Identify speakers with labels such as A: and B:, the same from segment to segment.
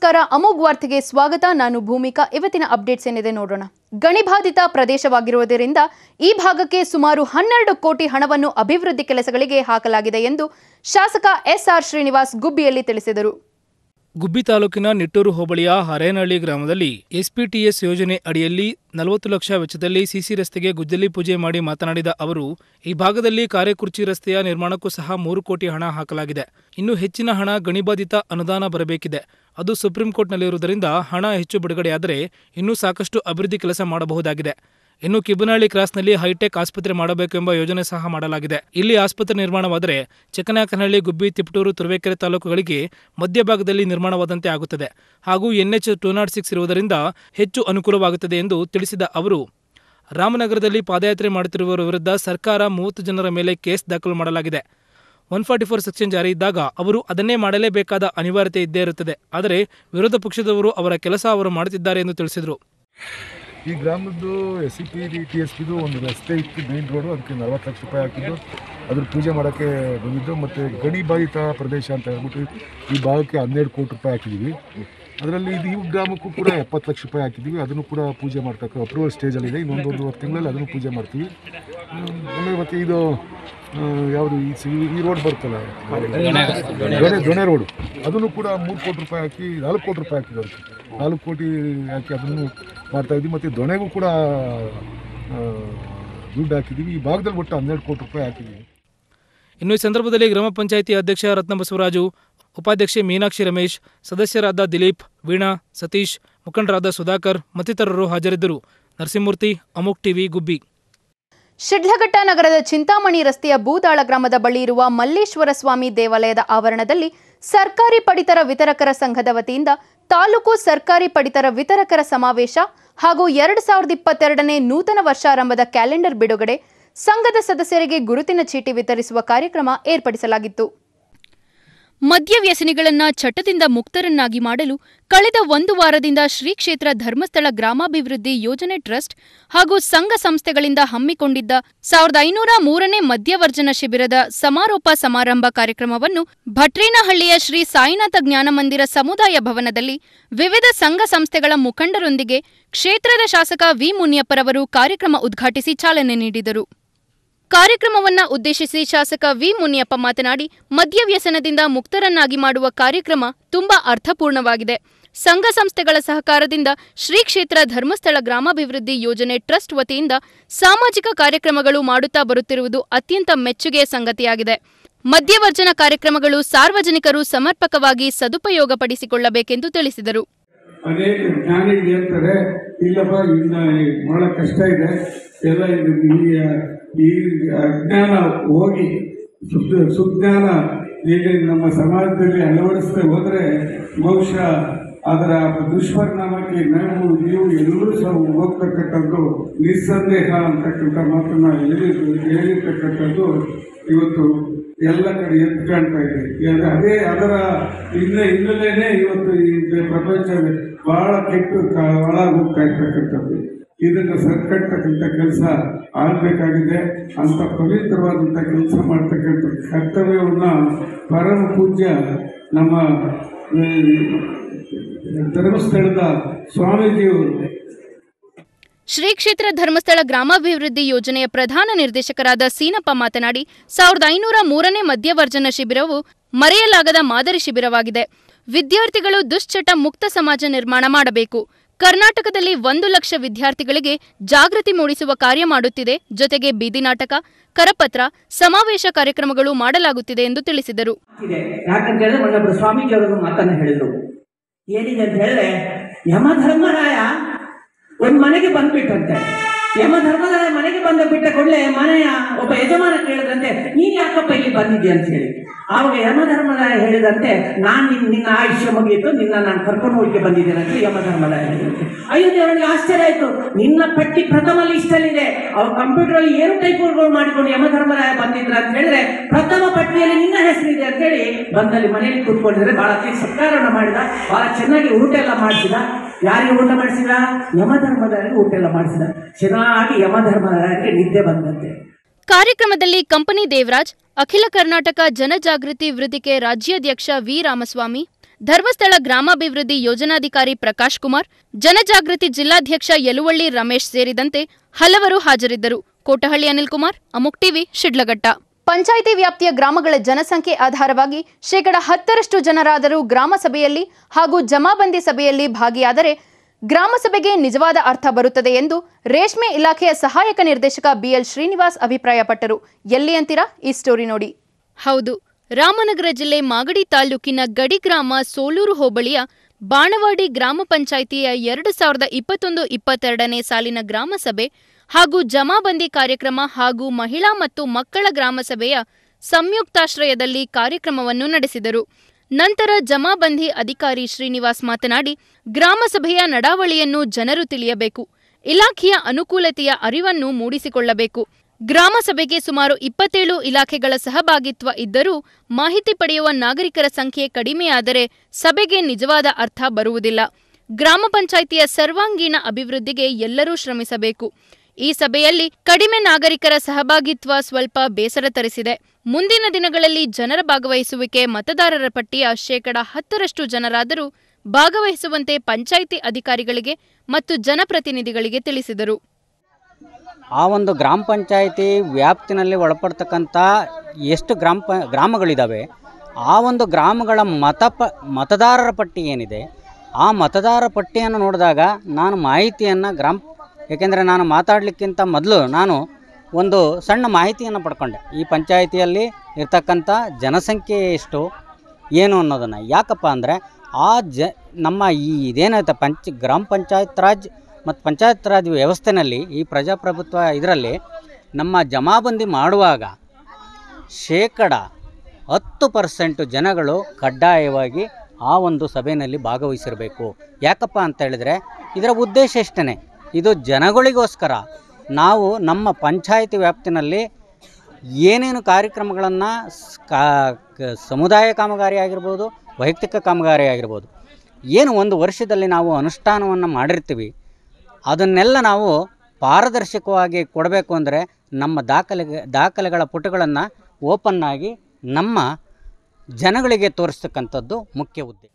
A: ನಮಸ್ಕಾರ ಅಮೋಘ್ ವಾರ್ತೆಗೆ ಸ್ವಾಗತ ನಾನು ಭೂಮಿಕಾ ಇವತ್ತಿನ ಅಪ್ಡೇಟ್ಸ್ ಏನಿದೆ ನೋಡೋಣ ಗಣಿಬಾಧಿತ ಪ್ರದೇಶವಾಗಿರುವುದರಿಂದ ಈ ಭಾಗಕ್ಕೆ ಸುಮಾರು ಹನ್ನೆರಡು ಕೋಟಿ ಹಣವನ್ನು ಅಭಿವೃದ್ಧಿ ಕೆಲಸಗಳಿಗೆ ಹಾಕಲಾಗಿದೆ ಎಂದು ಶಾಸಕ ಎಸ್ಆರ್ ಶ್ರೀನಿವಾಸ್ ಗುಬ್ಬಿಯಲ್ಲಿ ತಿಳಿಸಿದರು
B: ಗುಬ್ಬಿ ತಾಲೂಕಿನ ನಿಟ್ಟೂರು ಹೋಬಳಿಯ ಹರೇನಹಳ್ಳಿ ಗ್ರಾಮದಲ್ಲಿ ಎಸ್ಪಿಟಿಎಸ್ ಯೋಜನೆ ಅಡಿಯಲ್ಲಿ ನಲವತ್ತು ಲಕ್ಷ ವೆಚ್ಚದಲ್ಲಿ ಸಿಸಿ ರಸ್ತೆಗೆ ಗುದ್ದಲಿ ಪೂಜೆ ಮಾಡಿ ಮಾತನಾಡಿದ ಅವರು ಈ ಭಾಗದಲ್ಲಿ ಕಾರೆಕುರ್ಚಿ ರಸ್ತೆಯ ನಿರ್ಮಾಣಕ್ಕೂ ಸಹ ಮೂರು ಕೋಟಿ ಹಣ ಹಾಕಲಾಗಿದೆ ಇನ್ನು ಹೆಚ್ಚಿನ ಹಣ ಗಣಿಬಾಧಿತ ಅನುದಾನ ಬರಬೇಕಿದೆ ಅದು ಸುಪ್ರೀಂ ಕೋರ್ಟ್ನಲ್ಲಿರುವುದರಿಂದ ಹಣ ಹೆಚ್ಚು ಬಿಡುಗಡೆಯಾದರೆ ಇನ್ನೂ ಸಾಕಷ್ಟು ಅಭಿವೃದ್ಧಿ ಕೆಲಸ ಮಾಡಬಹುದಾಗಿದೆ ಇನ್ನು ಕಿಬ್ಬನಹಳ್ಳಿ ಕ್ರಾಸ್ನಲ್ಲಿ ಹೈಟೆಕ್ ಆಸ್ಪತ್ರೆ ಮಾಡಬೇಕೆಂಬ ಯೋಜನೆ ಸಹ ಮಾಡಲಾಗಿದೆ ಇಲ್ಲಿ ಆಸ್ಪತ್ರೆ ನಿರ್ಮಾಣವಾದರೆ ಚಿಕ್ಕನಾಯಕನಹಳ್ಳಿ ಗುಬ್ಬಿ ತಿಪಟೂರು ತುರುವೇಕೆರೆ ತಾಲೂಕುಗಳಿಗೆ ಮಧ್ಯಭಾಗದಲ್ಲಿ ನಿರ್ಮಾಣವಾದಂತೆ ಆಗುತ್ತದೆ ಹಾಗೂ ಎನ್ಎಚ್ ಟೂ ನಾಟ್ ಸಿಕ್ಸ್ ಇರುವುದರಿಂದ ಹೆಚ್ಚು ಅನುಕೂಲವಾಗುತ್ತದೆ ಎಂದು ತಿಳಿಸಿದ ಅವರು ರಾಮನಗರದಲ್ಲಿ ಪಾದಯಾತ್ರೆ ಮಾಡುತ್ತಿರುವವರ ವಿರುದ್ಧ ಸರ್ಕಾರ ಮೂವತ್ತು ಜನರ ಮೇಲೆ ಕೇಸ್ ದಾಖಲು ಮಾಡಲಾಗಿದೆ ಒನ್ ಫಾರ್ಟಿ ಫೋರ್ ಸೆಕ್ಷನ್ ಜಾರಿ ಇದ್ದಾಗ ಅವರು ಅದನ್ನೇ ಮಾಡಲೇಬೇಕಾದ ಅನಿವಾರ್ಯತೆ ಇದ್ದೇ ಇರುತ್ತದೆ ಆದರೆ ವಿರೋಧ ಪಕ್ಷದವರು ಅವರ ಕೆಲಸ ಅವರು ಮಾಡುತ್ತಿದ್ದಾರೆ ಎಂದು ತಿಳಿಸಿದರು
C: ಈ ಗ್ರಾಮದ್ದು S C P D T S ಪಿದು ಒಂದು ರಸ್ತೆ ಇತ್ತು ಮೇನ್ ರೋಡು ಅದಕ್ಕೆ ನಲ್ವತ್ತು ಲಕ್ಷ ರೂಪಾಯಿ ಹಾಕಿದ್ದು ಅದ್ರ ಪೂಜೆ ಮಾಡೋಕ್ಕೆ ಬಂದಿದ್ದು ಮತ್ತು ಗಣಿ ಬಾಧಿತ ಪ್ರದೇಶ ಅಂತ ಹೇಳ್ಬಿಟ್ಟು ಈ ಭಾಗಕ್ಕೆ ಹನ್ನೆರಡು ಕೋಟಿ ರೂಪಾಯಿ ಹಾಕಿದ್ದೀವಿ ಅದರಲ್ಲಿ ಇದು ಈ ಗ್ರಾಮಕ್ಕೂ ಕೂಡ ಎಪ್ಪತ್ತು ಲಕ್ಷ ರೂಪಾಯಿ ಹಾಕಿದ್ದೀವಿ ಅದನ್ನು ಕೂಡ ಪೂಜೆ ಮಾಡ್ತಕ್ಕ ಅಪ್ರೂವಲ್ ಸ್ಟೇಜಲ್ಲಿದೆ ಇನ್ನೊಂದು ಒಂದೂವರೆ ತಿಂಗಳಲ್ಲಿ ಅದನ್ನು ಪೂಜೆ ಮಾಡ್ತೀವಿ ಹ್ಮ್, ಆಮೇಲೆ ಮತ್ತು ಇದು ಆ, ಯಾವುದು ಈ ಸಿ- ಈ ರೋಡ್ ಬರ್ತಲ್ಲ ದೊಣೆ ದೊಣೆ ರೋಡು ಅದನ್ನು ಕೂಡ ಮೂರು ಕೋಟಿ ರೂಪಾಯಿ ಹಾಕಿ ನಾಲ್ಕು ಕೋಟಿ ರೂಪಾಯಿ ಹಾಕಿದ್ದು ಅದಕ್ಕೆ ನಾಲ್ಕು ಕೋಟಿ ಹಾಕಿ ಅದನ್ನು ಮಾಡ್ತಾ ಇದ್ವಿ ಮತ್ತು ದೊಣೆಗೂ ಕೂಡ ಆ, ದುಡ್ಡು ಹಾಕಿದ್ದೀವಿ ಈ ಭಾಗದಲ್ಲಿ ಒಟ್ಟು ಹನ್ನೆರಡು ಕೋಟಿ ರೂಪಾಯಿ ಹಾಕಿದ್ದೀವಿ
B: ಇನ್ನು ಈ ಸಂದರ್ಭದಲ್ಲಿ ಗ್ರಾಮ ಪಂಚಾಯಿತಿ ಅಧ್ಯಕ್ಷ ರತ್ನ ಬಸವರಾಜು ಉಪಾಧ್ಯಕ್ಷೆ ಮೀನಾಕ್ಷಿ ರಮೇಶ್ ಸದಸ್ಯರಾದ ದಿಲೀಪ್ ವೀಣಾ ಸತೀಶ್ ಮುಖಂಡರಾದ ಸುಧಾಕರ್ ಮತ್ತಿತರರು ಹಾಜರಿದ್ದರು ನರಸಿಂಹಮೂರ್ತಿ ಅಮೋಕ್ ಟಿವಿ ಗುಬ್ಬಿ
A: ಶಿಡ್ಲಘಟ್ಟ ನಗರದ ಚಿಂತಾಮಣಿ ರಸ್ತೆಯ ಬೂದಾಳ ಗ್ರಾಮದ ಬಳಿ ಇರುವ ಮಲ್ಲೇಶ್ವರ ಸ್ವಾಮಿ ದೇವಾಲಯದ ಆವರಣದಲ್ಲಿ ಸರ್ಕಾರಿ ಪಡಿತರ ವಿತರಕರ ಸಂಘದ ವತಿಯಿಂದ ತಾಲೂಕು ಸರ್ಕಾರಿ ಪಡಿತರ ವಿತರಕರ ಸಮಾವೇಶ ಹಾಗೂ ಎರಡು ಸಾವಿರದ ಇಪ್ಪತ್ತೆರಡನೇ ನೂತನ ವರ್ಷಾರಂಭದ ಕ್ಯಾಲೆಂಡರ್ ಬಿಡುಗಡೆ ಸಂಘದ ಸದಸ್ಯರಿಗೆ ಗುರುತಿನ ಚೀಟಿ ವಿತರಿಸುವ ಕಾರ್ಯಕ್ರಮ ಏರ್ಪಡಿಸಲಾಗಿತ್ತು ಮದ್ಯ ವ್ಯಸನಿಗಳನ್ನ ಚಟದಿಂದ ಮುಕ್ತರನ್ನಾಗಿ ಮಾಡಲು ಕಳೆದ ಒಂದು ವಾರದಿಂದ ಶ್ರೀ ಕ್ಷೇತ್ರ ಧರ್ಮಸ್ಥಳ ಗ್ರಾಮಾಭಿವೃದ್ಧಿ ಯೋಜನೆ ಟ್ರಸ್ಟ್ ಹಾಗೂ ಸಂಘ ಸಂಸ್ಥೆಗಳಿಂದ ಹಮ್ಮಿಕೊಂಡಿದ್ದ ಸಾವಿರದ ಐನೂರ ಮೂರನೇ ಮದ್ಯವರ್ಜನ ಶಿಬಿರದ ಸಮಾರೋಪ ಸಮಾರಂಭ ಕಾರ್ಯಕ್ರಮವನ್ನು ಭಟ್ರೇನಹಳ್ಳಿಯ ಶ್ರೀ ಸಾಯಿನಾಥ ಜ್ಞಾನಮಂದಿರ ಸಮುದಾಯ ಭವನದಲ್ಲಿ ವಿವಿಧ ಸಂಘ ಸಂಸ್ಥೆಗಳ ಮುಖಂಡರೊಂದಿಗೆ ಕ್ಷೇತ್ರದ ಶಾಸಕ ವಿ ಮುನಿಯಪ್ಪರವರು ಕಾರ್ಯಕ್ರಮ ಉದ್ಘಾಟಿಸಿ ಚಾಲನೆ ನೀಡಿದರು ಕಾರ್ಯಕ್ರಮವನ್ನ ಉದ್ದೇಶಿಸಿ ಶಾಸಕ ವಿ ಮುನಿಯಪ್ಪ ಮಾತನಾಡಿ ಮದ್ಯ ವ್ಯಸನದಿಂದ ಮುಕ್ತರನ್ನಾಗಿ ಮಾಡುವ ಕಾರ್ಯಕ್ರಮ ತುಂಬಾ ಅರ್ಥಪೂರ್ಣವಾಗಿದೆ ಸಂಘ ಸಂಸ್ಥೆಗಳ ಸಹಕಾರದಿಂದ ಶ್ರೀ ಕ್ಷೇತ್ರ ಧರ್ಮಸ್ಥಳ ಗ್ರಾಮಾಭಿವೃದ್ಧಿ ಯೋಜನೆ ಟ್ರಸ್ಟ್ ವತಿಯಿಂದ ಸಾಮಾಜಿಕ ಕಾರ್ಯಕ್ರಮಗಳು ಮಾಡುತ್ತಾ ಬರುತ್ತಿರುವುದು ಅತ್ಯಂತ ಮೆಚ್ಚುಗೆಯ ಸಂಗತಿಯಾಗಿದೆ ಮದ್ಯವರ್ಜನ ಕಾರ್ಯಕ್ರಮಗಳು ಸಾರ್ವಜನಿಕರು ಸಮರ್ಪಕವಾಗಿ ಸದುಪಯೋಗಪಡಿಸಿಕೊಳ್ಳಬೇಕೆಂದು ತಿಳಿಸಿದರು
D: ಅನೇಕ ಜ್ಞಾನಿಗಳು ಹೇಳ್ತಾರೆ ಇಲ್ಲಪ್ಪ ಇನ್ನ ಬಹಳ ಕಷ್ಟ ಇದೆ ಎಲ್ಲ ಇದು ಈ ಈ ಅಜ್ಞಾನ ಹೋಗಿ ಸುದ್ ಸುಜ್ಞಾನ ಈಗ ನಮ್ಮ ಸಮಾಜದಲ್ಲಿ ಅಳವಡಿಸ್ತಾ ಹೋದರೆ ಬಹುಶಃ ಅದರ ದುಷ್ಪರಿಣಾಮಕ್ಕೆ ನಾವು ನೀವು ಎಲ್ಲರೂ ಸಹ ಹೋಗ್ತಕ್ಕಂಥದ್ದು ನಿಸ್ಸಂದೇಹ ಅಂತಕ್ಕಂಥ ಮಾತನ್ನ ಹೇಳಿ ಹೇಳಿರ್ತಕ್ಕಂಥದ್ದು ಇವತ್ತು ಎಲ್ಲ ಕಡೆ ಎದ್ದು ಕಾಣ್ತಾ ಇದೆ ಯಾಕಂದ್ರೆ ಅದೇ ಅದರ ಹಿನ್ನೆ ಹಿನ್ನೆಲೆನೇ ಇವತ್ತು ಈ ಪ್ರಪಂಚ ಬಹಳ ಕೆಟ್ಟು ಕ- ಒಳಗೋಗ್ತಾ ಇರ್ತಕ್ಕಂಥದ್ದು ಇದನ್ನು ಸರ್ಕಟ್ಟತಕ್ಕಂಥ ಕೆಲಸ ಆಗಬೇಕಾಗಿದೆ ಅಂತ ಪವಿತ್ರವಾದಂಥ ಕೆಲಸ ಮಾಡ್ತಕ್ಕಂಥ ಕರ್ತವ್ಯವನ್ನು ಪರಮ ಪೂಜ್ಯ ನಮ್ಮ ಆ, ಧರ್ಮಸ್ಥಳದ ಸ್ವಾಮೀಜಿಯವರು
A: ಶ್ರೀ ಕ್ಷೇತ್ರ ಧರ್ಮಸ್ಥಳ ಗ್ರಾಮಾಭಿವೃದ್ಧಿ ಯೋಜನೆಯ ಪ್ರಧಾನ ನಿರ್ದೇಶಕರಾದ ಸೀನಪ್ಪ ಮಾತನಾಡಿ ಸಾವಿರದ ಐನೂರ ಮೂರನೇ ಮಧ್ಯವರ್ಜನ ಶಿಬಿರವು ಮರೆಯಲಾಗದ ಮಾದರಿ ಶಿಬಿರವಾಗಿದೆ ವಿದ್ಯಾರ್ಥಿಗಳು ದುಶ್ಚಟ ಮುಕ್ತ ಸಮಾಜ ನಿರ್ಮಾಣ ಮಾಡಬೇಕು ಕರ್ನಾಟಕದಲ್ಲಿ ಒಂದು ಲಕ್ಷ ವಿದ್ಯಾರ್ಥಿಗಳಿಗೆ ಜಾಗೃತಿ ಮೂಡಿಸುವ ಕಾರ್ಯ ಮಾಡುತ್ತಿದೆ ಜೊತೆಗೆ ಬೀದಿ ನಾಟಕ ಕರಪತ್ರ ಸಮಾವೇಶ ಕಾರ್ಯಕ್ರಮಗಳು ಮಾಡಲಾಗುತ್ತಿದೆ ಎಂದು ತಿಳಿಸಿದರು
E: ಇದೆ ಯಾಕಂತ ಹೇಳಿದ್ರೆ ಮೊನ್ನೊಬ್ರು ಸ್ವಾಮೀಜಿ ಅವರು ಮಾತನ್ನ ಹೇಳಿದ್ರು ಏನಿದೆ ಅಂತ ಹೇಳಿದ್ರೆ ಯಮಧರ್ಮರಾಯ ಒಂದ್ ಮನೆಗೆ ಬಂದ್ಬಿಟ್ಟಂತೆ ಯಮಧರ್ಮರಾಯ ಮನೆಗೆ ಬಂದ ಬಿಟ್ಟ ಕೂಡಲೇ ಮನೆಯ ಒಬ್ಬ ಯಜಮಾನ ಕೇಳಿದಂತೆ ನೀನ್ ಯಾಕಪ್ಪ ಇಲ್ಲಿ ಬಂದಿದ್ದೆ ಅಂತ ಹೇಳಿ ಆವಾಗ ಯಮಧರ್ಮರಾಯ ಹೇಳಿದಂತೆ ನಾನ್ ನಿನ್ ನಿನ್ನ ಆಯುಷ್ಯ ಮುಗಿಯಿತು ನಿನ್ನ ನಾನು ಕರ್ಕೊಂಡು ಹೋಗಿ ಬಂದಿದ್ದೇನೆ ಅಂತ ಯಮಧರ್ಮರಾಯ ಹೇಳಿದಂತೆ ಅಯ್ಯೋ ದೇವರಿಗೆ ಆಶ್ಚರ್ಯ ಆಯ್ತು ನಿನ್ನ ಪಟ್ಟಿ ಪ್ರಥಮ ಲಿಸ್ಟ್ ಅಲ್ಲಿದೆ ಅವ್ರು ಕಂಪ್ಯೂಟರ್ ಅಲ್ಲಿ ಏನು ಟೈಪ್ಗಳು ಮಾಡಿಕೊಂಡು ಯಮಧರ್ಮರಾಯ ಬಂದಿದ್ರ ಅಂತ ಹೇಳಿದ್ರೆ ಪ್ರಥಮ ಪಟ್ಟಿಯಲ್ಲಿ ನಿನ್ನ ಹೆಸರಿದೆ ಅಂತ ಹೇಳಿ ಬಂದಲ್ಲಿ ಮನೆಯಲ್ಲಿ ಕೂತ್ಕೊಂಡಿದ್ರೆ ಬಹಳ ಅತಿ ಸತ್ಕಾರವನ್ನು ಮಾಡಿದ ಬಹಳ ಚೆನ್ನಾಗಿ ಊಟ ಎಲ್ಲ ಮಾಡಿಸಿದ ಯಾರಿಗೆ ಊಟ ಮಾಡಿಸಿದ ಯಮಧರ್ಮರಾಯರಿಗೆ ಊಟ ಎಲ್ಲ ಮಾಡಿಸಿದ ಚೆನ್ನಾಗಿ ಯಮಧರ್ಮರಾಯರಿಗೆ ನಿದ್ದೆ ಬಂದಂತೆ
A: ಕಾರ್ಯಕ್ರಮದಲ್ಲಿ ಕಂಪನಿ ದೇವರಾಜ್ ಅಖಿಲ ಕರ್ನಾಟಕ ಜನಜಾಗೃತಿ ವೃದ್ಧಿಕೆ ರಾಜ್ಯಾಧ್ಯಕ್ಷ ವಿ ರಾಮಸ್ವಾಮಿ ಧರ್ಮಸ್ಥಳ ಗ್ರಾಮಾಭಿವೃದ್ಧಿ ಯೋಜನಾಧಿಕಾರಿ ಪ್ರಕಾಶ್ ಕುಮಾರ್ ಜನಜಾಗೃತಿ ಜಿಲ್ಲಾಧ್ಯಕ್ಷ ಯಲುವಳ್ಳಿ ರಮೇಶ್ ಸೇರಿದಂತೆ ಹಲವರು ಹಾಜರಿದ್ದರು ಕೋಟಹಳ್ಳಿ ಅನಿಲ್ ಕುಮಾರ್ ಅಮುಕ್ ಟಿವಿ ಶಿಡ್ಲಘಟ್ಟ ಪಂಚಾಯಿತಿ ವ್ಯಾಪ್ತಿಯ ಗ್ರಾಮಗಳ ಜನಸಂಖ್ಯೆ ಆಧಾರವಾಗಿ ಶೇಕಡ ಹತ್ತರಷ್ಟು ಜನರಾದರೂ ಗ್ರಾಮ ಸಭೆಯಲ್ಲಿ ಹಾಗೂ ಜಮಾಬಂದಿ ಸಭೆಯಲ್ಲಿ ಭಾಗಿಯಾದರೆ ಗ್ರಾಮ ಸಭೆಗೆ ನಿಜವಾದ ಅರ್ಥ ಬರುತ್ತದೆ ಎಂದು ರೇಷ್ಮೆ ಇಲಾಖೆಯ ಸಹಾಯಕ ನಿರ್ದೇಶಕ ಬಿಎಲ್ ಶ್ರೀನಿವಾಸ್ ಅಭಿಪ್ರಾಯಪಟ್ಟರು ಎಲ್ಲಿ ಅಂತೀರಾ ಈ ಸ್ಟೋರಿ ನೋಡಿ ಹೌದು ರಾಮನಗರ ಜಿಲ್ಲೆ ಮಾಗಡಿ ತಾಲೂಕಿನ ಗಡಿ ಗ್ರಾಮ ಸೋಲೂರು ಹೋಬಳಿಯ ಬಾಣವಾಡಿ ಗ್ರಾಮ ಪಂಚಾಯಿತಿಯ ಎರಡು ಸಾವಿರದ ಇಪ್ಪತ್ತೊಂದು ಇಪ್ಪತ್ತೆರಡನೇ ಸಾಲಿನ ಗ್ರಾಮ ಸಭೆ ಹಾಗೂ ಜಮಾಬಂದಿ ಕಾರ್ಯಕ್ರಮ ಹಾಗೂ ಮಹಿಳಾ ಮತ್ತು ಮಕ್ಕಳ ಗ್ರಾಮ ಸಭೆಯ ಸಂಯುಕ್ತಾಶ್ರಯದಲ್ಲಿ ಕಾರ್ಯಕ್ರಮವನ್ನು ನಡೆಸಿದರು ನಂತರ ಜಮಾಬಂದಿ ಅಧಿಕಾರಿ ಶ್ರೀನಿವಾಸ್ ಮಾತನಾಡಿ ಗ್ರಾಮ ಸಭೆಯ ನಡಾವಳಿಯನ್ನು ಜನರು ತಿಳಿಯಬೇಕು ಇಲಾಖೆಯ ಅನುಕೂಲತೆಯ ಅರಿವನ್ನು ಮೂಡಿಸಿಕೊಳ್ಳಬೇಕು ಗ್ರಾಮ ಸಭೆಗೆ ಸುಮಾರು ಇಪ್ಪತ್ತೇಳು ಇಲಾಖೆಗಳ ಸಹಭಾಗಿತ್ವ ಇದ್ದರೂ ಮಾಹಿತಿ ಪಡೆಯುವ ನಾಗರಿಕರ ಸಂಖ್ಯೆ ಕಡಿಮೆಯಾದರೆ ಸಭೆಗೆ ನಿಜವಾದ ಅರ್ಥ ಬರುವುದಿಲ್ಲ ಗ್ರಾಮ ಪಂಚಾಯಿತಿಯ ಸರ್ವಾಂಗೀಣ ಅಭಿವೃದ್ಧಿಗೆ ಎಲ್ಲರೂ ಶ್ರಮಿಸಬೇಕು ಈ ಸಭೆಯಲ್ಲಿ ಕಡಿಮೆ ನಾಗರಿಕರ ಸಹಭಾಗಿತ್ವ ಸ್ವಲ್ಪ ಬೇಸರ ತರಿಸಿದೆ ಮುಂದಿನ ದಿನಗಳಲ್ಲಿ ಜನರ ಭಾಗವಹಿಸುವಿಕೆ ಮತದಾರರ ಪಟ್ಟಿಯ ಶೇಕಡ ಹತ್ತರಷ್ಟು ಜನರಾದರೂ ಭಾಗವಹಿಸುವಂತೆ ಪಂಚಾಯಿತಿ ಅಧಿಕಾರಿಗಳಿಗೆ ಮತ್ತು ಜನಪ್ರತಿನಿಧಿಗಳಿಗೆ ತಿಳಿಸಿದರು
F: ಆ ಒಂದು ಗ್ರಾಮ ಪಂಚಾಯಿತಿ ವ್ಯಾಪ್ತಿನಲ್ಲಿ ಒಳಪಡ್ತಕ್ಕಂಥ ಎಷ್ಟು ಗ್ರಾಮ ಪ ಗ್ರಾಮಗಳಿದ್ದಾವೆ ಆ ಒಂದು ಗ್ರಾಮಗಳ ಮತ ಪ ಮತದಾರರ ಪಟ್ಟಿ ಏನಿದೆ ಆ ಮತದಾರರ ಪಟ್ಟಿಯನ್ನು ನೋಡಿದಾಗ ನಾನು ಮಾಹಿತಿಯನ್ನು ಗ್ರಾಮ ಏಕೆಂದರೆ ನಾನು ಮಾತಾಡಲಿಕ್ಕಿಂತ ಮೊದಲು ನಾನು ಒಂದು ಸಣ್ಣ ಮಾಹಿತಿಯನ್ನು ಪಡ್ಕೊಂಡೆ ಈ ಪಂಚಾಯಿತಿಯಲ್ಲಿ ಇರ್ತಕ್ಕಂಥ ಜನಸಂಖ್ಯೆ ಎಷ್ಟು ಏನು ಅನ್ನೋದನ್ನು ಯಾಕಪ್ಪ ಅಂದರೆ ಆ ಜ ನಮ್ಮ ಈ ಇದೇನೈತೆ ಪಂಚ ಗ್ರಾಮ ಪಂಚಾಯತ್ ರಾಜ್ ಮತ್ತು ಪಂಚಾಯತ್ ರಾಜ್ ವ್ಯವಸ್ಥೆಯಲ್ಲಿ ಈ ಪ್ರಜಾಪ್ರಭುತ್ವ ಇದರಲ್ಲಿ ನಮ್ಮ ಜಮಾಬಂದಿ ಮಾಡುವಾಗ ಶೇಕಡ ಹತ್ತು ಪರ್ಸೆಂಟು ಜನಗಳು ಕಡ್ಡಾಯವಾಗಿ ಆ ಒಂದು ಸಭೆಯಲ್ಲಿ ಭಾಗವಹಿಸಿರಬೇಕು ಯಾಕಪ್ಪ ಅಂತ ಹೇಳಿದರೆ ಇದರ ಉದ್ದೇಶ ಇಷ್ಟೇ ಇದು ಜನಗಳಿಗೋಸ್ಕರ ನಾವು ನಮ್ಮ ಪಂಚಾಯಿತಿ ವ್ಯಾಪ್ತಿನಲ್ಲಿ ಏನೇನು ಕಾರ್ಯಕ್ರಮಗಳನ್ನು ಸಮುದಾಯ ಕಾಮಗಾರಿ ಆಗಿರ್ಬೋದು ವೈಯಕ್ತಿಕ ಕಾಮಗಾರಿ ಆಗಿರ್ಬೋದು ಏನು ಒಂದು ವರ್ಷದಲ್ಲಿ ನಾವು ಅನುಷ್ಠಾನವನ್ನು ಮಾಡಿರ್ತೀವಿ ಅದನ್ನೆಲ್ಲ ನಾವು ಪಾರದರ್ಶಕವಾಗಿ ಕೊಡಬೇಕು ಅಂದರೆ ನಮ್ಮ ದಾಖಲೆಗೆ ದಾಖಲೆಗಳ ಪುಟಗಳನ್ನು ಓಪನ್ ಆಗಿ ನಮ್ಮ ಜನಗಳಿಗೆ ತೋರಿಸ್ತಕ್ಕಂಥದ್ದು ಮುಖ್ಯ ಉದ್ದೇಶ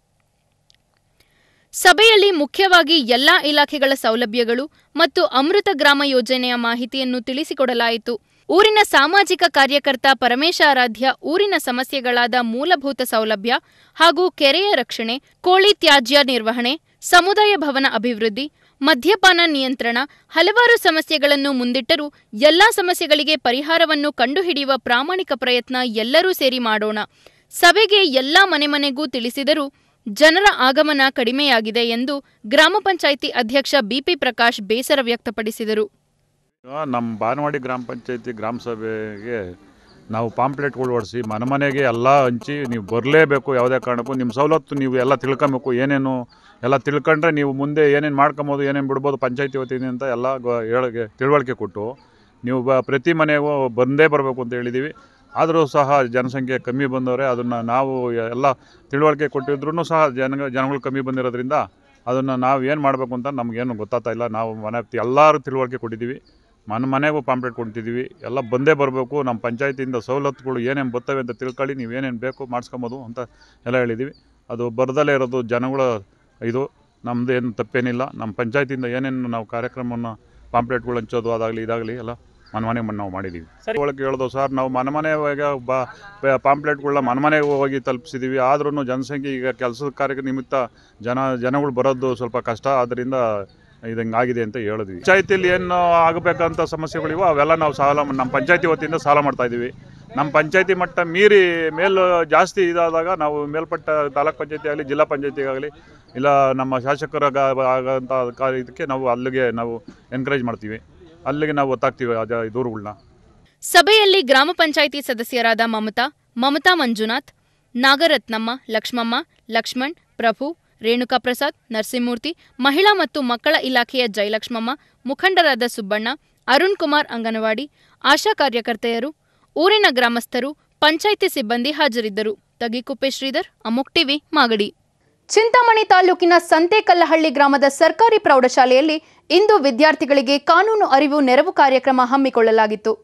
A: ಸಭೆಯಲ್ಲಿ ಮುಖ್ಯವಾಗಿ ಎಲ್ಲಾ ಇಲಾಖೆಗಳ ಸೌಲಭ್ಯಗಳು ಮತ್ತು ಅಮೃತ ಗ್ರಾಮ ಯೋಜನೆಯ ಮಾಹಿತಿಯನ್ನು ತಿಳಿಸಿಕೊಡಲಾಯಿತು ಊರಿನ ಸಾಮಾಜಿಕ ಕಾರ್ಯಕರ್ತ ಪರಮೇಶಾರಾಧ್ಯ ಊರಿನ ಸಮಸ್ಯೆಗಳಾದ ಮೂಲಭೂತ ಸೌಲಭ್ಯ ಹಾಗೂ ಕೆರೆಯ ರಕ್ಷಣೆ ಕೋಳಿ ತ್ಯಾಜ್ಯ ನಿರ್ವಹಣೆ ಸಮುದಾಯ ಭವನ ಅಭಿವೃದ್ಧಿ ಮದ್ಯಪಾನ ನಿಯಂತ್ರಣ ಹಲವಾರು ಸಮಸ್ಯೆಗಳನ್ನು ಮುಂದಿಟ್ಟರೂ ಎಲ್ಲಾ ಸಮಸ್ಯೆಗಳಿಗೆ ಪರಿಹಾರವನ್ನು ಕಂಡುಹಿಡಿಯುವ ಪ್ರಾಮಾಣಿಕ ಪ್ರಯತ್ನ ಎಲ್ಲರೂ ಸೇರಿ ಮಾಡೋಣ ಸಭೆಗೆ ಎಲ್ಲಾ ಮನೆ ಮನೆಗೂ ತಿಳಿಸಿದರೂ ಜನರ ಆಗಮನ ಕಡಿಮೆಯಾಗಿದೆ ಎಂದು ಗ್ರಾಮ ಪಂಚಾಯಿತಿ ಅಧ್ಯಕ್ಷ ಬಿಪಿ ಪ್ರಕಾಶ್ ಬೇಸರ ವ್ಯಕ್ತಪಡಿಸಿದರು
G: ಈಗ ನಮ್ಮ ಬಾನವಾಡಿ ಗ್ರಾಮ ಪಂಚಾಯತಿ ಗ್ರಾಮ ಸಭೆಗೆ ನಾವು ಪಾಂಪ್ಲೆಟ್ಗಳು ಹೊಡಿಸಿ ಮನೆ ಮನೆಗೆ ಎಲ್ಲ ಹಂಚಿ ನೀವು ಬರಲೇಬೇಕು ಯಾವುದೇ ಕಾರಣಕ್ಕೂ ನಿಮ್ಮ ಸವಲತ್ತು ನೀವು ಎಲ್ಲ ತಿಳ್ಕೊಬೇಕು ಏನೇನು ಎಲ್ಲ ತಿಳ್ಕೊಂಡ್ರೆ ನೀವು ಮುಂದೆ ಏನೇನು ಮಾಡ್ಕೊಬೋದು ಏನೇನು ಬಿಡ್ಬೋದು ಪಂಚಾಯತಿ ವತಿಯಿಂದ ಅಂತ ಎಲ್ಲ ಗೊ ಹೇಳಗೆ ತಿಳುವಳಿಕೆ ಕೊಟ್ಟು ನೀವು ಬ ಪ್ರತಿ ಮನೆಗೂ ಬಂದೇ ಬರಬೇಕು ಅಂತ ಹೇಳಿದ್ದೀವಿ ಆದರೂ ಸಹ ಜನಸಂಖ್ಯೆ ಕಮ್ಮಿ ಬಂದವರೆ ಅದನ್ನು ನಾವು ಎಲ್ಲ ತಿಳುವಳಿಕೆ ಕೊಟ್ಟಿದ್ರೂ ಸಹ ಜನ ಜನಗಳು ಕಮ್ಮಿ ಬಂದಿರೋದ್ರಿಂದ ಅದನ್ನು ನಾವು ಏನು ಮಾಡಬೇಕು ಅಂತ ನಮಗೇನು ಗೊತ್ತಾಗ್ತಾ ಇಲ್ಲ ನಾವು ಮನೆ ಎಲ್ಲರೂ ತಿಳುವಳಿಕೆ ಕೊಟ್ಟಿದ್ದೀವಿ ಮನೆ ಮನೆಗೂ ಪಾಂಪ್ಲೆಟ್ ಕೊಡ್ತಿದ್ದೀವಿ ಎಲ್ಲ ಬಂದೇ ಬರಬೇಕು ನಮ್ಮ ಪಂಚಾಯತಿಯಿಂದ ಸವಲತ್ತುಗಳು ಏನೇನು ಬರ್ತವೆ ಅಂತ ತಿಳ್ಕೊಳ್ಳಿ ನೀವು ಏನೇನು ಬೇಕು ಮಾಡಿಸ್ಕೊಬೋದು ಅಂತ ಎಲ್ಲ ಹೇಳಿದ್ದೀವಿ ಅದು ಬರದಲ್ಲೇ ಇರೋದು ಜನಗಳ ಇದು ನಮ್ಮದು ಏನು ತಪ್ಪೇನಿಲ್ಲ ನಮ್ಮ ಪಂಚಾಯತಿಯಿಂದ ಏನೇನು ನಾವು ಕಾರ್ಯಕ್ರಮವನ್ನು ಪಾಂಪ್ಲೆಟ್ಗಳು ಹಂಚೋದು ಅದಾಗಲಿ ಇದಾಗಲಿ ಎಲ್ಲ ಮನೆ ಮನೆ ನಾವು ಮಾಡಿದ್ದೀವಿ ಸರಿ ಒಳಗೆ ಹೇಳ್ದು ಸರ್ ನಾವು ಮನೆ ಮನೆಗೆ ಬಾ ಪಾಂಪ್ಲೆಟ್ಗಳನ್ನ ಮನೆ ಮನೆಗೆ ಹೋಗಿ ತಲುಪಿಸಿದ್ದೀವಿ ಆದ್ರೂ ಜನಸಂಖ್ಯೆ ಈಗ ಕೆಲಸದ ಕಾರ್ಯ ನಿಮಿತ್ತ ಜನ ಜನಗಳು ಬರೋದು ಸ್ವಲ್ಪ ಕಷ್ಟ ಆದ್ದರಿಂದ ಇದಂಗೆ ಆಗಿದೆ ಅಂತ ಹೇಳಿದ್ವಿ ಪಂಚಾಯತಿಯಲ್ಲಿ ಏನು ಆಗಬೇಕಂತ ಸಮಸ್ಯೆಗಳಿವೆ ಅವೆಲ್ಲ ನಾವು ಸಾಲ ನಮ್ಮ ಪಂಚಾಯತಿ ವತಿಯಿಂದ ಸಾಲ ಮಾಡ್ತಾ ಇದ್ದೀವಿ ನಮ್ಮ ಪಂಚಾಯತಿ ಮಟ್ಟ ಮೀರಿ ಮೇಲು ಜಾಸ್ತಿ ಇದಾದಾಗ ನಾವು ಮೇಲ್ಪಟ್ಟ ತಾಲೂಕ್ ಪಂಚಾಯತಿ ಆಗಲಿ ಜಿಲ್ಲಾ ಪಂಚಾಯತಿ ಆಗಲಿ ಇಲ್ಲ ನಮ್ಮ ಶಾಸಕರ ಆಗಂಥ ಕಾ- ಇದಕ್ಕೆ ನಾವು ಅಲ್ಲಿಗೆ ನಾವು ಎನ್ಕರೇಜ್ ಮಾಡ್ತೀವಿ ಅಲ್ಲಿಗೆ ನಾವು ಒತ್ತಾಗ್ತೀವಿ ಅದ ದೂರುಗಳನ್ನ
A: ಸಭೆಯಲ್ಲಿ ಗ್ರಾಮ ಪಂಚಾಯಿತಿ ಸದಸ್ಯರಾದ ಮಮತಾ ಮಮತಾ ಮಂಜುನಾಥ್ ನಾಗರತ್ನಮ್ಮ ಲಕ್ಷ್ಮಮ್ಮ ಲಕ್ಷ್ಮಣ್ ಪ್ರಭು ರೇಣುಕಾ ಪ್ರಸಾದ್ ನರಸಿಂಹಮೂರ್ತಿ ಮಹಿಳಾ ಮತ್ತು ಮಕ್ಕಳ ಇಲಾಖೆಯ ಜಯಲಕ್ಷ್ಮಮ್ಮ ಮುಖಂಡರಾದ ಸುಬ್ಬಣ್ಣ ಅರುಣ್ ಕುಮಾರ್ ಅಂಗನವಾಡಿ ಆಶಾ ಕಾರ್ಯಕರ್ತೆಯರು ಊರಿನ ಗ್ರಾಮಸ್ಥರು ಪಂಚಾಯಿತಿ ಸಿಬ್ಬಂದಿ ಹಾಜರಿದ್ದರು ತಗಿಕುಪ್ಪೆ ಶ್ರೀಧರ್ ಅಮುಕ್ ಟಿವಿ ಮಾಗಡಿ ಚಿಂತಾಮಣಿ ತಾಲೂಕಿನ ಸಂತೆಕಲ್ಲಹಳ್ಳಿ ಗ್ರಾಮದ ಸರ್ಕಾರಿ ಪ್ರೌಢಶಾಲೆಯಲ್ಲಿ ಇಂದು ವಿದ್ಯಾರ್ಥಿಗಳಿಗೆ ಕಾನೂನು ಅರಿವು ನೆರವು ಕಾರ್ಯಕ್ರಮ ಹಮ್ಮಿಕೊಳ್ಳಲಾಗಿತ್ತು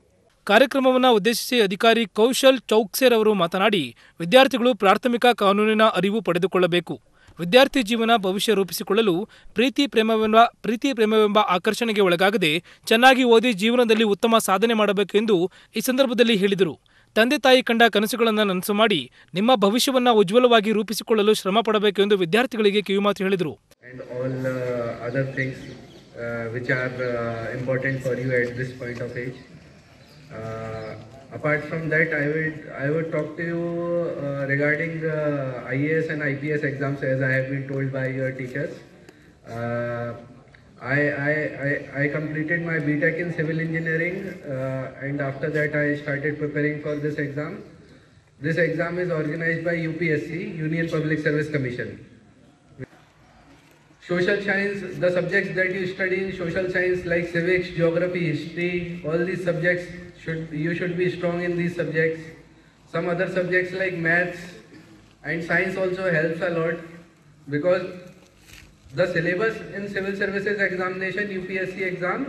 B: ಕಾರ್ಯಕ್ರಮವನ್ನು ಉದ್ದೇಶಿಸಿ ಅಧಿಕಾರಿ ಕೌಶಲ್ ಚೌಕ್ಸೆರ್ ಅವರು ಮಾತನಾಡಿ ವಿದ್ಯಾರ್ಥಿಗಳು ಪ್ರಾಥಮಿಕ ಕಾನೂನಿನ ಅರಿವು ಪಡೆದುಕೊಳ್ಳಬೇಕು ವಿದ್ಯಾರ್ಥಿ ಜೀವನ ಭವಿಷ್ಯ ರೂಪಿಸಿಕೊಳ್ಳಲು ಪ್ರೀತಿ ಪ್ರೇಮವೆಂಬ ಪ್ರೀತಿ ಪ್ರೇಮವೆಂಬ ಆಕರ್ಷಣೆಗೆ ಒಳಗಾಗದೆ ಚೆನ್ನಾಗಿ ಓದಿ ಜೀವನದಲ್ಲಿ ಉತ್ತಮ ಸಾಧನೆ ಮಾಡಬೇಕೆಂದು ಈ ಸಂದರ್ಭದಲ್ಲಿ ಹೇಳಿದರು ತಂದೆ ತಾಯಿ ಕಂಡ ಕನಸುಗಳನ್ನು ನನಸು ಮಾಡಿ ನಿಮ್ಮ ಭವಿಷ್ಯವನ್ನು ಉಜ್ವಲವಾಗಿ ರೂಪಿಸಿಕೊಳ್ಳಲು ಶ್ರಮ ಪಡಬೇಕು ಎಂದು ವಿದ್ಯಾರ್ಥಿಗಳಿಗೆ ಕಿವಿಮಾತು ಹೇಳಿದರು
H: and all uh, other things uh, which are uh, important for you at this point of age. Uh, apart from that, I would I would talk to you uh, regarding the IAS and IPS exams as I have been told by your teachers. Uh, I, I, I, I completed my BTEC in civil engineering uh, and after that I started preparing for this exam. This exam is organized by UPSC, Union Public Service Commission. Social science, the subjects that you study in social science like civics, geography, history, all these subjects should you should be strong in these subjects. Some other subjects like maths and science also helps a lot because the syllabus in civil services examination, UPSC exam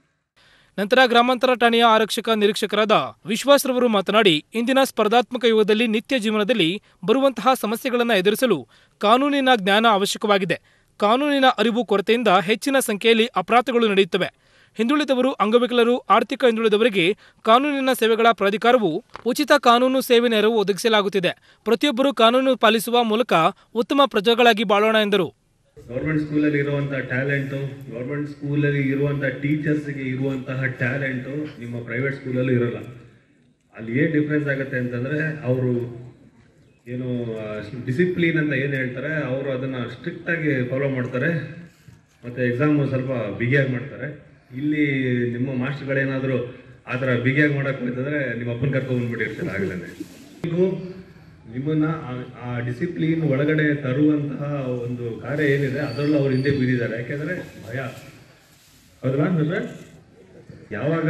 B: ನಂತರ ಗ್ರಾಮಾಂತರ ಠಾಣೆಯ ಆರಕ್ಷಕ ನಿರೀಕ್ಷಕರಾದ ವಿಶ್ವಾಸ್ರವರು ಮಾತನಾಡಿ ಇಂದಿನ ಸ್ಪರ್ಧಾತ್ಮಕ ಯುಗದಲ್ಲಿ ನಿತ್ಯ ಜೀವನದಲ್ಲಿ ಬರುವಂತಹ ಸಮಸ್ಯೆಗಳನ್ನು ಎದುರಿಸಲು ಕಾನೂನಿನ ಜ್ಞಾನ ಅವಶ್ಯಕವಾಗಿದೆ ಕಾನೂನಿನ ಅರಿವು ಕೊರತೆಯಿಂದ ಹೆಚ್ಚಿನ ಸಂಖ್ಯೆಯಲ್ಲಿ ಅಪರಾಧಗಳು ನಡೆಯುತ್ತವೆ ಹಿಂದುಳಿದವರು ಅಂಗವಿಕಲರು ಆರ್ಥಿಕ ಹಿಂದುಳಿದವರಿಗೆ ಕಾನೂನಿನ ಸೇವೆಗಳ ಪ್ರಾಧಿಕಾರವು ಉಚಿತ ಕಾನೂನು ಸೇವೆ ನೆರವು ಒದಗಿಸಲಾಗುತ್ತಿದೆ ಪ್ರತಿಯೊಬ್ಬರೂ ಕಾನೂನು ಪಾಲಿಸುವ ಮೂಲಕ ಉತ್ತಮ ಪ್ರಜೆಗಳಾಗಿ ಬಾಳೋಣ ಎಂದರು
I: ಗೌರ್ಮೆಂಟ್ ಸ್ಕೂಲಲ್ಲಿ ಇರುವಂಥ ಟ್ಯಾಲೆಂಟು ಗೌರ್ಮೆಂಟ್ ಸ್ಕೂಲಲ್ಲಿ ಇರುವಂಥ ಟೀಚರ್ಸ್ಗೆ ಇರುವಂತಹ ಟ್ಯಾಲೆಂಟು ನಿಮ್ಮ ಪ್ರೈವೇಟ್ ಸ್ಕೂಲಲ್ಲೂ ಇರೋಲ್ಲ ಅಲ್ಲಿ ಏನು ಡಿಫ್ರೆನ್ಸ್ ಆಗುತ್ತೆ ಅಂತಂದರೆ ಅವರು ಏನು ಡಿಸಿಪ್ಲಿನ್ ಅಂತ ಏನು ಹೇಳ್ತಾರೆ ಅವರು ಅದನ್ನು ಸ್ಟ್ರಿಕ್ಟಾಗಿ ಫಾಲೋ ಮಾಡ್ತಾರೆ ಮತ್ತು ಎಕ್ಸಾಮು ಸ್ವಲ್ಪ ಬಿಗಿಯಾಗಿ ಮಾಡ್ತಾರೆ ಇಲ್ಲಿ ನಿಮ್ಮ ಮಾಸ್ಟರ್ಗಳೇನಾದರೂ ಆ ಥರ ಬಿಗಿಯಾಗಿ ಮಾಡೋಕೆ ಹೋಯ್ತಂದರೆ ನಿಮ್ಮ ಅಪ್ಪನ ಕರ್ಕೊಂಡ್ಬಂದ್ಬಿಟ್ಟಿರ್ತಾರೆ ಆಗಲೇ ನೀವು ನಿಮ್ಮನ್ನ ಆ- ಆ ಡಿಸಿಪ್ಲಿನ್ ಒಳಗಡೆ ತರುವಂತಹ ಒಂದು ಕಾರ್ಯ ಏನಿದೆ ಅದರಲ್ಲೂ ಅವ್ರು ಹಿಂದೆ ಬಿದ್ದಿದ್ದಾರೆ ಯಾಕೆಂದ್ರೆ ಭಯ ಹೌದಲ್ಲ ಅಂದ್ರೆ ಯಾವಾಗ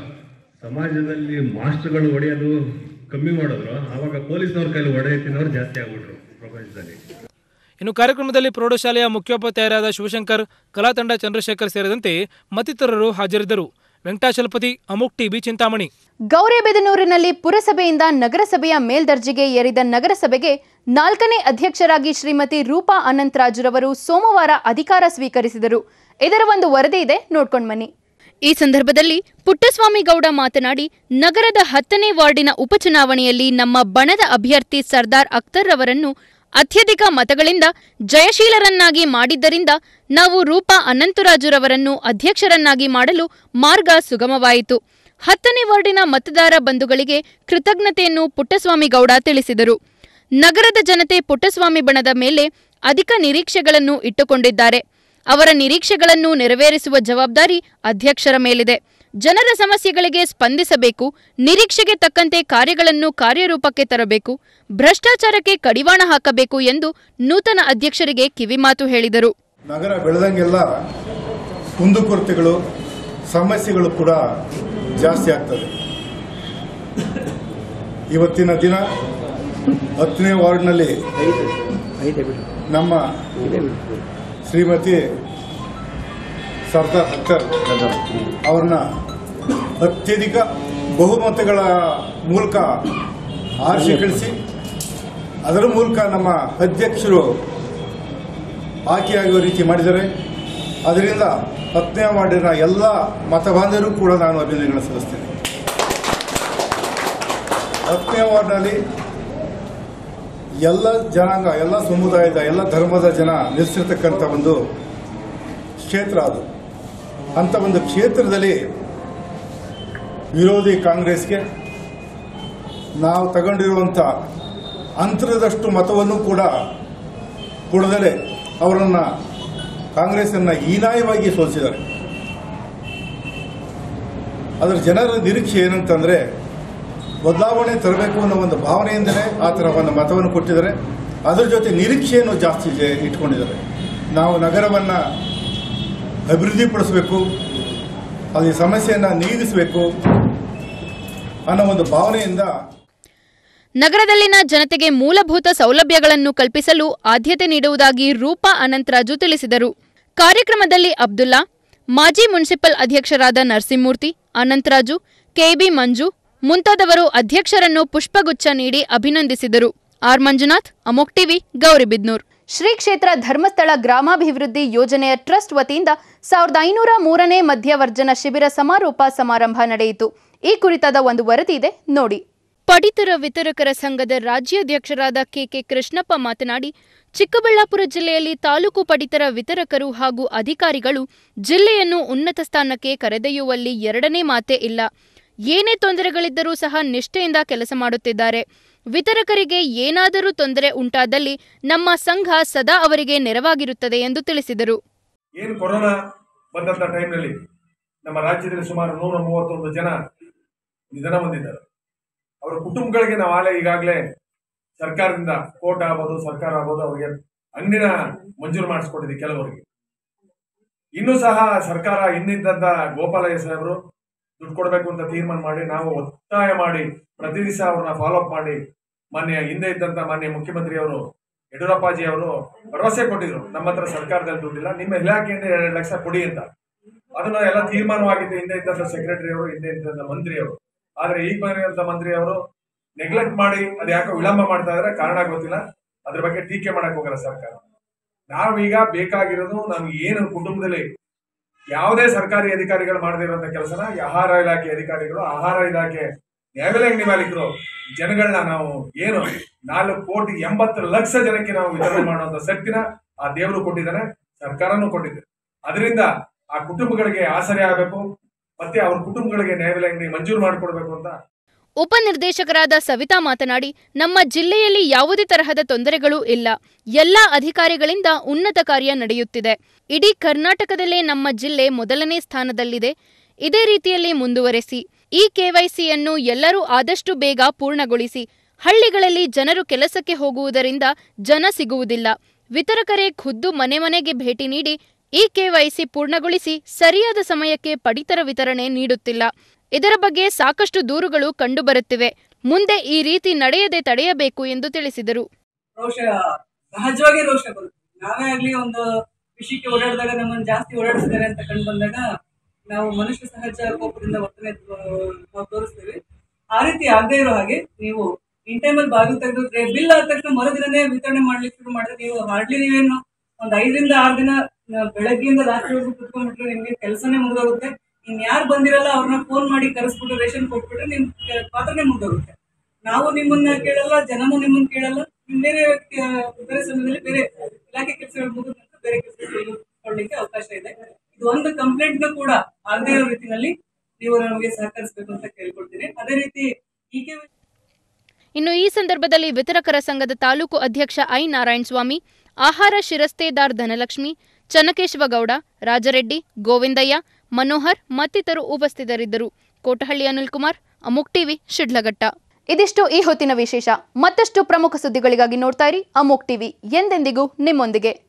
I: ಸಮಾಜದಲ್ಲಿ ಮಾಸ್ಟರ್ಗಳು ಹೊಡೆಯೋದು ಕಮ್ಮಿ ಮಾಡಿದ್ರು ಆವಾಗ ಪೊಲೀಸ್ನವ್ರ ಕೈಲಿ ಹೊಡೆಯ ತಿನ್ನೋರು ಜಾಸ್ತಿ ಆಗ್ಬಿಟ್ರು ಪ್ರಪಂಚದಲ್ಲಿ
B: ಇನ್ನು ಕಾರ್ಯಕ್ರಮದಲ್ಲಿ ಪ್ರೌಢಶಾಲೆಯ ಮುಖ್ಯೋಪಾಧ್ಯಾಯರಾದ ಶಿವಶಂಕರ್ ಕಲಾ ತಂಡ ಚಂದ್ರಶೇಖರ್ ಸೇರಿದಂತೆ ಮತ್ತಿತರರು ಹಾಜರಿದ್ದರು ವೆಂಕಟಾಚಲಪತಿ ಅಮುಕ್ ಟಿಬಿ ಚಿಂತಾಮಣಿ
A: ಗೌರೆಬೆದನೂರಿನಲ್ಲಿ ಪುರಸಭೆಯಿಂದ ನಗರಸಭೆಯ ಮೇಲ್ದರ್ಜೆಗೆ ಏರಿದ ನಗರಸಭೆಗೆ ನಾಲ್ಕನೇ ಅಧ್ಯಕ್ಷರಾಗಿ ಶ್ರೀಮತಿ ರೂಪಾ ಅನಂತರಾಜುರವರು ಸೋಮವಾರ ಅಧಿಕಾರ ಸ್ವೀಕರಿಸಿದರು ಇದರ ಒಂದು ವರದಿ ಇದೆ ನೋಡ್ಕೊಂಡ್ ಬನ್ನಿ ಈ ಸಂದರ್ಭದಲ್ಲಿ ಪುಟ್ಟಸ್ವಾಮಿ ಗೌಡ ಮಾತನಾಡಿ ನಗರದ ಹತ್ತನೇ ವಾರ್ಡಿನ ಉಪಚುನಾವಣೆಯಲ್ಲಿ ನಮ್ಮ ಬಣದ ಅಭ್ಯರ್ಥಿ ಸರ್ದಾರ್ ಅಖ್ತರ್ ಅವರನ್ನು ಅತ್ಯಧಿಕ ಮತಗಳಿಂದ ಜಯಶೀಲರನ್ನಾಗಿ ಮಾಡಿದ್ದರಿಂದ ನಾವು ರೂಪಾ ಅನಂತರಾಜುರವರನ್ನು ಅಧ್ಯಕ್ಷರನ್ನಾಗಿ ಮಾಡಲು ಮಾರ್ಗ ಸುಗಮವಾಯಿತು ಹತ್ತನೇ ವಾರ್ಡಿನ ಮತದಾರ ಬಂಧುಗಳಿಗೆ ಕೃತಜ್ಞತೆಯನ್ನು ಪುಟ್ಟಸ್ವಾಮಿ ಗೌಡ ತಿಳಿಸಿದರು ನಗರದ ಜನತೆ ಪುಟ್ಟಸ್ವಾಮಿ ಬಣದ ಮೇಲೆ ಅಧಿಕ ನಿರೀಕ್ಷೆಗಳನ್ನು ಇಟ್ಟುಕೊಂಡಿದ್ದಾರೆ ಅವರ ನಿರೀಕ್ಷೆಗಳನ್ನು ನೆರವೇರಿಸುವ ಜವಾಬ್ದಾರಿ ಅಧ್ಯಕ್ಷರ ಮೇಲಿದೆ ಜನರ ಸಮಸ್ಯೆಗಳಿಗೆ ಸ್ಪಂದಿಸಬೇಕು ನಿರೀಕ್ಷೆಗೆ ತಕ್ಕಂತೆ ಕಾರ್ಯಗಳನ್ನು ಕಾರ್ಯರೂಪಕ್ಕೆ ತರಬೇಕು ಭ್ರಷ್ಟಾಚಾರಕ್ಕೆ ಕಡಿವಾಣ ಹಾಕಬೇಕು ಎಂದು ನೂತನ ಅಧ್ಯಕ್ಷರಿಗೆ ಕಿವಿಮಾತು ಹೇಳಿದರು
J: ನಗರ ಬೆಳೆದಂಗೆಲ್ಲ ಕುಂದುಕೊರತೆಗಳು ಸಮಸ್ಯೆಗಳು ಕೂಡ ಜಾಸ್ತಿ ಆಗ್ತದೆ ಇವತ್ತಿನ ದಿನ ಹತ್ತನೇ ವಾರ್ಡ್ನಲ್ಲಿ ನಮ್ಮ ಶ್ರೀಮತಿ ಸರ್ದಾರ್ ಅಖ್ತರ್ ಅವ್ರನ್ನ ಅತ್ಯಧಿಕ ಬಹುಮತಗಳ ಮೂಲಕ ಆರಿಸಿ ಕಳಿಸಿ ಅದರ ಮೂಲಕ ನಮ್ಮ ಅಧ್ಯಕ್ಷರು ಆಯ್ಕೆಯಾಗುವ ರೀತಿ ಮಾಡಿದ್ದಾರೆ ಅದರಿಂದ ಹತ್ತನೇ ವಾರ್ಡಿನ ಎಲ್ಲ ಮತಬಾಂಧವರು ಕೂಡ ನಾನು ಅಭಿನಂದನೆಗಳನ್ನು ಸಲ್ಲಿಸ್ತೇನೆ ಹತ್ತನೇ ವಾರ್ಡ್ನಲ್ಲಿ ಎಲ್ಲ ಜನಾಂಗ ಎಲ್ಲ ಸಮುದಾಯದ ಎಲ್ಲ ಧರ್ಮದ ಜನ ನಿಲ್ಲಿಸಿರ್ತಕ್ಕಂಥ ಒಂದು ಕ್ಷೇತ್ರ ಅದು ಅಂಥ ಒಂದು ಕ್ಷೇತ್ರದಲ್ಲಿ ವಿರೋಧಿ ಕಾಂಗ್ರೆಸ್ಗೆ ನಾವು ತಗೊಂಡಿರುವಂಥ ಅಂತರದಷ್ಟು ಮತವನ್ನು ಕೂಡ ಕೊಡದರೆ ಅವರನ್ನು ಕಾಂಗ್ರೆಸ್ಸನ್ನು ಹೀನಾಯವಾಗಿ ಸೋಲಿಸಿದ್ದಾರೆ ಅದರ ಜನರ ನಿರೀಕ್ಷೆ ಏನಂತಂದರೆ ಬದಲಾವಣೆ ತರಬೇಕು ಅನ್ನೋ ಒಂದು ಭಾವನೆಯಿಂದಲೇ ಆ ಥರ ಒಂದು ಮತವನ್ನು ಕೊಟ್ಟಿದ್ದಾರೆ ಅದರ ಜೊತೆ ನಿರೀಕ್ಷೆಯನ್ನು ಜಾಸ್ತಿ ಇದೆ- ಇಟ್ಕೊಂಡಿದ್ದಾರೆ ನಾವು ನಗರವನ್ನು ಅಭಿವೃದ್ಧಿಪಡಿಸಬೇಕು ಅಲ್ಲಿ ಸಮಸ್ಯೆಯನ್ನು ನೀಗಿಸಬೇಕು ಅನ್ನೋ ಒಂದು ಭಾವನೆಯಿಂದ
A: ನಗರದಲ್ಲಿನ ಜನತೆಗೆ ಮೂಲಭೂತ ಸೌಲಭ್ಯಗಳನ್ನು ಕಲ್ಪಿಸಲು ಆದ್ಯತೆ ನೀಡುವುದಾಗಿ ರೂಪಾ ಅನಂತರಾಜು ತಿಳಿಸಿದರು ಕಾರ್ಯಕ್ರಮದಲ್ಲಿ ಅಬ್ದುಲ್ಲಾ ಮಾಜಿ ಮುನ್ಸಿಪಲ್ ಅಧ್ಯಕ್ಷರಾದ ನರಸಿಂಹಮೂರ್ತಿ ಅನಂತರಾಜು ಕೆಬಿ ಮಂಜು ಮುಂತಾದವರು ಅಧ್ಯಕ್ಷರನ್ನು ಪುಷ್ಪಗುಚ್ಛ ನೀಡಿ ಅಭಿನಂದಿಸಿದರು ಆರ್ ಮಂಜುನಾಥ್ ಅಮೋಕ್ ಟಿವಿ ಗೌರಿಬಿದ್ನೂರ್ ಶ್ರೀ ಕ್ಷೇತ್ರ ಧರ್ಮಸ್ಥಳ ಗ್ರಾಮಾಭಿವೃದ್ಧಿ ಯೋಜನೆಯ ಟ್ರಸ್ಟ್ ವತಿಯಿಂದ ಸಾವಿರದ ಐನೂರ ಮೂರನೇ ಮಧ್ಯವರ್ಜನ ಶಿಬಿರ ಸಮಾರೋಪ ಸಮಾರಂಭ ನಡೆಯಿತು ಈ ಕುರಿತಾದ ಒಂದು ವರದಿ ಇದೆ ನೋಡಿ ಪಡಿತರ ವಿತರಕರ ಸಂಘದ ರಾಜ್ಯಾಧ್ಯಕ್ಷರಾದ ಕೆಕೆ ಕೃಷ್ಣಪ್ಪ ಮಾತನಾಡಿ ಚಿಕ್ಕಬಳ್ಳಾಪುರ ಜಿಲ್ಲೆಯಲ್ಲಿ ತಾಲೂಕು ಪಡಿತರ ವಿತರಕರು ಹಾಗೂ ಅಧಿಕಾರಿಗಳು ಜಿಲ್ಲೆಯನ್ನು ಉನ್ನತ ಸ್ಥಾನಕ್ಕೆ ಕರೆದೊಯ್ಯುವಲ್ಲಿ ಎರಡನೇ ಮಾತೇ ಇಲ್ಲ ಏನೇ ತೊಂದರೆಗಳಿದ್ದರೂ ಸಹ ನಿಷ್ಠೆಯಿಂದ ಕೆಲಸ ಮಾಡುತ್ತಿದ್ದಾರೆ ವಿತರಕರಿಗೆ ಏನಾದರೂ ತೊಂದರೆ ಉಂಟಾದಲ್ಲಿ ನಮ್ಮ ಸಂಘ ಸದಾ ಅವರಿಗೆ ನೆರವಾಗಿರುತ್ತದೆ ಎಂದು ತಿಳಿಸಿದರು
K: ಏನು ಕೊರೋನಾ ಬಂದಂಥ ಟೈಮ್ನಲ್ಲಿ ನಮ್ಮ ರಾಜ್ಯದಲ್ಲಿ ಸುಮಾರು ನೂರ ಮೂವತ್ತೊಂದು ಜನ ನಿಧನ ಹೊಂದಿದ್ದಾರೆ ಅವರ ಕುಟುಂಬಗಳಿಗೆ ನಾವು ಆಲೆ ಈಗಾಗಲೇ ಸರ್ಕಾರದಿಂದ ಕೋರ್ಟ್ ಆಗ್ಬೋದು ಸರ್ಕಾರ ಆಗ್ಬೋದು ಅವರಿಗೆ ಅಂಗಡಿನ ಮಂಜೂರು ಮಾಡಿಸ್ಕೊಟ್ಟಿದೆ ಕೆಲವರಿಗೆ ಇನ್ನೂ ಸಹ ಸರ್ಕಾರ ಇನ್ನಿದ್ದಂತ ಗೋಪಾಲಯ್ಯ ಸಾಹೇಬರು ದುಡ್ಡು ಕೊಡಬೇಕು ಅಂತ ತೀರ್ಮಾನ ಮಾಡಿ ನಾವು ಒತ್ತಾಯ ಮಾಡಿ ಪ್ರತಿ ದಿವಸ ಅವ್ರನ್ನ ಫಾಲೋ ಅಪ್ ಮಾಡಿ ಮಾನ್ಯ ಹಿಂದೆ ಇದ್ದಂತ ಮಾನ್ಯ ಮುಖ್ಯಮಂತ್ರಿ ಅವರು ಯಡಿಯೂರಪ್ಪಾಜಿ ಅವರು ಭರವಸೆ ಕೊಟ್ಟಿದ್ರು ನಮ್ಮ ಹತ್ರ ಸರ್ಕಾರದಲ್ಲಿ ದುಡ್ಡಿಲ್ಲ ನಿಮ್ಮ ಇಲಾಖೆಯಿಂದ ಎರಡು ಲಕ್ಷ ಕೊಡಿ ಅಂತ ಅದನ್ನ ಎಲ್ಲ ತೀರ್ಮಾನವಾಗಿದ್ದು ಹಿಂದೆ ಇದ್ದಂತ ಸೆಕ್ರೆಟರಿ ಅವರು ಹಿಂದೆ ಇದ್ದಂತ ಮಂತ್ರಿ ಅವರು ಆದ್ರೆ ಈಗ ಬಂದಿರುವಂತ ಮಂತ್ರಿ ಅವರು ನೆಗ್ಲೆಕ್ಟ್ ಮಾಡಿ ಅದು ಯಾಕೋ ವಿಳಂಬ ಮಾಡ್ತಾ ಇದ್ರೆ ಕಾರಣ ಗೊತ್ತಿಲ್ಲ ಅದ್ರ ಬಗ್ಗೆ ಟೀಕೆ ಮಾಡಕ್ ಹೋಗಲ್ಲ ಸರ್ಕಾರ ನಾವೀಗ ಬೇಕಾಗಿರೋದು ನಮ್ಗೆ ಏನು ಕುಟುಂಬದಲ್ಲಿ ಯಾವುದೇ ಸರ್ಕಾರಿ ಅಧಿಕಾರಿಗಳು ಮಾಡದೇ ಇರುವಂತ ಕೆಲಸನ ಈ ಆಹಾರ ಇಲಾಖೆ ಅಧಿಕಾರಿಗಳು ಆಹಾರ ಇಲಾಖೆ ನ್ಯಾಯಬೆಲೆ ಅಂಗಡಿ ಮಾಲೀಕರು ಜನಗಳನ್ನ ನಾವು ಏನು ನಾಲ್ಕು ಕೋಟಿ ಎಂಬತ್ತು ಲಕ್ಷ ಜನಕ್ಕೆ ನಾವು ವಿತರಣೆ ಮಾಡುವಂತ ಶಕ್ತಿನ ಆ ದೇವರು ಕೊಟ್ಟಿದ್ದಾನೆ ಸರ್ಕಾರನೂ ಕೊಟ್ಟಿದೆ ಅದರಿಂದ ಆ ಕುಟುಂಬಗಳಿಗೆ ಆಸರೆ ಆಗಬೇಕು ಮತ್ತೆ ಅವ್ರ ಕುಟುಂಬಗಳಿಗೆ ನ್ಯಾಯಬೆಲೆ ಅಂಗಡಿ ಮಂಜೂರು ಮಾಡಿಕೊಡ್ಬೇಕು ಅಂತ
A: ಉಪನಿರ್ದೇಶಕರಾದ ಸವಿತಾ ಮಾತನಾಡಿ ನಮ್ಮ ಜಿಲ್ಲೆಯಲ್ಲಿ ಯಾವುದೇ ತರಹದ ತೊಂದರೆಗಳೂ ಇಲ್ಲ ಎಲ್ಲ ಅಧಿಕಾರಿಗಳಿಂದ ಉನ್ನತ ಕಾರ್ಯ ನಡೆಯುತ್ತಿದೆ ಇಡೀ ಕರ್ನಾಟಕದಲ್ಲೇ ನಮ್ಮ ಜಿಲ್ಲೆ ಮೊದಲನೇ ಸ್ಥಾನದಲ್ಲಿದೆ ಇದೇ ರೀತಿಯಲ್ಲಿ ಮುಂದುವರೆಸಿ ಈ ಕೆವೈಸಿಯನ್ನು ಎಲ್ಲರೂ ಆದಷ್ಟು ಬೇಗ ಪೂರ್ಣಗೊಳಿಸಿ ಹಳ್ಳಿಗಳಲ್ಲಿ ಜನರು ಕೆಲಸಕ್ಕೆ ಹೋಗುವುದರಿಂದ ಜನ ಸಿಗುವುದಿಲ್ಲ ವಿತರಕರೇ ಖುದ್ದು ಮನೆ ಮನೆಗೆ ಭೇಟಿ ನೀಡಿ ಈ ಕೆವೈಸಿ ಪೂರ್ಣಗೊಳಿಸಿ ಸರಿಯಾದ ಸಮಯಕ್ಕೆ ಪಡಿತರ ವಿತರಣೆ ನೀಡುತ್ತಿಲ್ಲ ಇದರ ಬಗ್ಗೆ ಸಾಕಷ್ಟು ದೂರುಗಳು ಕಂಡುಬರುತ್ತಿವೆ ಮುಂದೆ ಈ ರೀತಿ ನಡೆಯದೆ ತಡೆಯಬೇಕು ಎಂದು ತಿಳಿಸಿದರು
L: ರೋಷ ಸಹಜವಾಗಿ ರೋಷ ಬರುತ್ತೆ ನಾವೇ ಆಗ್ಲಿ ಒಂದು ವಿಷಯಕ್ಕೆ ಓಡಾಡಿದಾಗ ನಮ್ಮನ್ನು ಜಾಸ್ತಿ ಓಡಾಡಿಸಿದ್ದಾರೆ ಅಂತ ಕಂಡು ಬಂದಾಗ ನಾವು ಮನುಷ್ಯ ಸಹಜ ಕೋಪದಿಂದ ವರ್ತನೆ ತೋ- ನಾವು ತೋರಿಸ್ತೀವಿ ಆ ರೀತಿ ಆಗದೆ ಇರೋ ಹಾಗೆ ನೀವು ಇನ್ ಟೈಮಲ್ಲಿ ಬಾಗಿಲು ತೆಗೆದು ಬಿಲ್ ಆದ ತಕ್ಷಣ ಮರುದಿನನೇ ವಿತರಣೆ ಮಾಡ್ಲಿಕ್ಕೆ ಶುರು ಮಾಡಿದ್ರೆ ನೀವು ಹಾರ್ಡ್ಲಿ ನೀವೇನು ಒಂದ್ ಐದರಿಂದ ಆರು ದಿನ ನ- ಬೆಳಗ್ಗೆಯಿಂದ ರಾತ್ರಿವರೆಗೂ ಕುತ್ಕೊಂಡ್ಬಿಟ್ರೆ ನಿಮ್ಗೆ ಕೆಲಸನೇ ಮುಗಿದೋಗುತ್ತೆ ಇನ್ ಯಾರು ಬಂದಿರಲ್ಲ ಅವ್ರನ್ನ ಫೋನ್ ಮಾಡಿ ಕರೆಸ್ಬಿಟ್ಟು ರೇಷನ್ ಕೊಟ್ಬಿಟ್ರೆ ನಿಮ್ ಕೆ- ಪಾತ್ರನೇ ಮುಗಿದೋಗುತ್ತೆ ನಾವು ನಿಮ್ಮನ್ನ ಕೇಳಲ್ಲ ಜನನು ನಿಮ್ಮನ್ನ ಕೇಳಲ್ಲ ನಿಮ್ ಬೇರೆ ವ್ಯಕ್ತಿ- ಆ, ಬೇರೆ ಸಮಯದಲ್ಲಿ ಬೇರೆ ಇಲಾಖೆ ಕೆಲಸಗಳು ಮುಗಿದ ನಂತರ ಬೇರೆ ಕೆಲಸಗಳು ಕೊಳ್ಳಿಕ್ಕೆ ಅವಕಾಶ ಇದೆ ಇದು ಒಂದು ಕಂಪ್ಲೇಂಟ್ ಕೂಡ ಆಗದೇ ಇರೋ ರೀತಿಯಲ್ಲಿ ನೀವು ನಮಗೆ ಸಹಕರಿಸಬೇಕು ಅಂತ ಕೇಳ್ಕೊಳ್ತೀನಿ ಅದೇ ರೀತಿ ಈ ಕೆ
A: ಇನ್ನು ಈ ಸಂದರ್ಭದಲ್ಲಿ ವಿತರಕರ ಸಂಘದ ತಾಲೂಕು ಅಧ್ಯಕ್ಷ ಐ ನಾರಾಯಣಸ್ವಾಮಿ ಆಹಾರ ಶಿರಸ್ತೇದಾರ್ ಧನಲಕ್ಷ್ಮಿ ಚನ್ನಕೇಶವಗೌಡ ರಾಜರೆಡ್ಡಿ ಗೋವಿಂದಯ್ಯ ಮನೋಹರ್ ಮತ್ತಿತರರು ಉಪಸ್ಥಿತರಿದ್ದರು ಕೋಟಹಳ್ಳಿ ಅನಿಲ್ ಕುಮಾರ್ ಅಮುಕ್ ಟಿವಿ ಶಿಡ್ಲಘಟ್ಟ ಇದಿಷ್ಟು ಈ ಹೊತ್ತಿನ ವಿಶೇಷ ಮತ್ತಷ್ಟು ಪ್ರಮುಖ ಸುದ್ದಿಗಳಿಗಾಗಿ ನೋಡ್ತಾ ಇರಿ ಅಮೋಕ್ ಟಿವಿ ಎಂದೆಂದಿಗೂ ನಿಮ್ಮೊಂದಿಗೆ